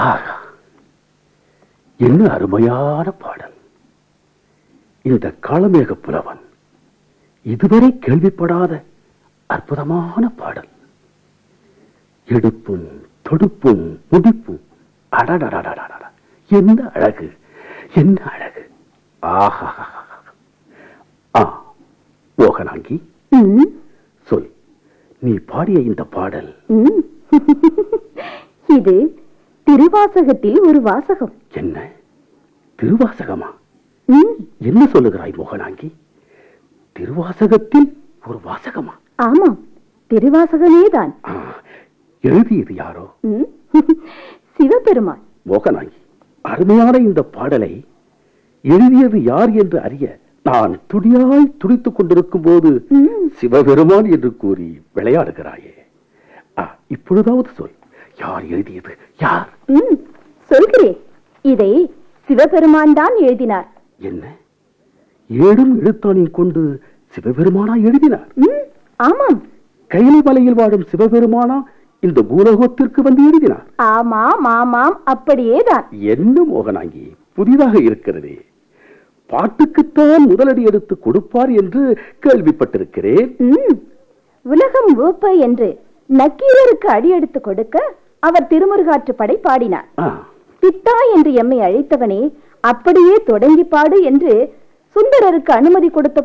ஆகா என்ன அருமையான பாடல் இந்த காளமேக புலவன் இதுவரை கேள்விப்படாத அற்புதமான பாடல் எடுப்பும் தொடுப்பும் முடிப்பும் அடடடடடடட என்ன அழகு என்ன அழகு ஆஹா ஆ மோகனாங்கி ம், சொல் நீ பாடிய இந்த பாடல் ம். இது திருவாசகத்தில் ஒரு வாசகம் என்ன திருவாசகமா ம், என்ன சொல்லுகிறாய் மோகனாங்கி திருவாசகத்தில் ஒரு வாசகமா ஆமாம் திருவாசகமேதான் ஆ, எழுதியது யாரோ ம், சிவபெருமான் மோகனாங்கி அருமையான இந்த பாடலை எழுதியது யார் என்று அறிய நான் துடியாய் துடித்துக் கொண்டிருக்கும் போது ம், சிவபெருமான் என்று கூறி விளையாடுகிறாயே ஆ, இப்பொழுதாவது சொல் யார் எழுதியது யார் ம், சொல்கிறேன் இதை சிவபெருமான் தான் எழுதினார் என்ன ஏழும் எழுத்தாணின் கொண்டு சிவபெருமானா எழுதினார் ம், ஆமாம் கைலை மலையில் வாழும் சிவபெருமானா இந்த பூலோகத்திற்கு வந்து எழுதினார் ஆமாம் ஆமாம் அப்படியேதான் என்ன மோகனாங்கி புதிதாக இருக்கிறதே பாட்டுக்குத்தான் முதலடி எடுத்து கொடுப்பார் என்று கேள்விப்பட்டிருக்கிறேன் ம், உலகம் ஊப்ப என்று நக்கீரருக்கு அடியெடுத்து கொடுக்க அவர் திருமுருகாற்று படை பாடினார் ஆ, பித்தா என்று எம்மை அழைத்தவனே அப்படியே தொடங்கி பாடு என்று சுந்தரருக்கு அனுமதி கொடுத்த